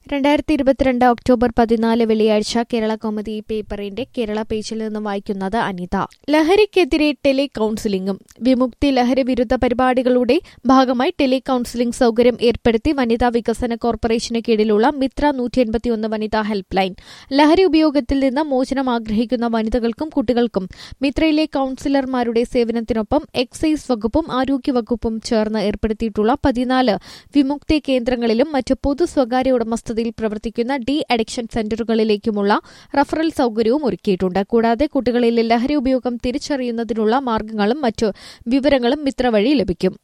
രണ്ടായിരത്തി ഇരുപത്തിരണ്ട് ഒക്ടോബർ പതിനാല് വെള്ളിയാഴ്ച കേരള കൗമുദി പേപ്പറിന്റെ കേരള പേജിൽ നിന്ന് വായിക്കുന്നത് അനിത ലഹരിക്കെതിരെ ടെലി കൌൺസിലിംഗും വിമുക്തി ലഹരി വിരുദ്ധ പരിപാടികളുടെ ഭാഗമായി ടെലി കൌൺസിലിംഗ് സൌകര്യം ഏർപ്പെടുത്തി വനിതാ വികസന കോർപ്പറേഷന് കീഴിലുള്ള മിത്ര നൂറ്റി എൺപത്തിയൊന്ന് വനിതാ ഹെൽപ്പ് ലൈൻ ലഹരി ഉപയോഗത്തിൽ നിന്ന് മോചനം ആഗ്രഹിക്കുന്ന വനിതകൾക്കും കുട്ടികൾക്കും മിത്രയിലെ കൌൺസിലർമാരുടെ സേവനത്തിനൊപ്പം എക്സൈസ് വകുപ്പും ആരോഗ്യ വകുപ്പും ചേർന്ന് ഏർപ്പെടുത്തിയിട്ടുള്ള പതിനാല് വിമുക്തി കേന്ദ്രങ്ങളിലും മറ്റ് പൊതു സ്വകാര്യ ഉടമസ്ഥതയിൽ പ്രവർത്തിക്കുന്ന ഡി അഡിക്ഷൻ സെന്ററുകളിലേക്കുമുള്ള റഫറൽ സൌകര്യവും ഒരുക്കിയിട്ടുണ്ട് കൂടാതെ കുട്ടികളിലെ ലഹരി ഉപയോഗം തിരിച്ചറിയുന്നതിനുള്ള മാർഗങ്ങളും മറ്റു വിവരങ്ങളും മിത്ര വഴി ലഭിക്കും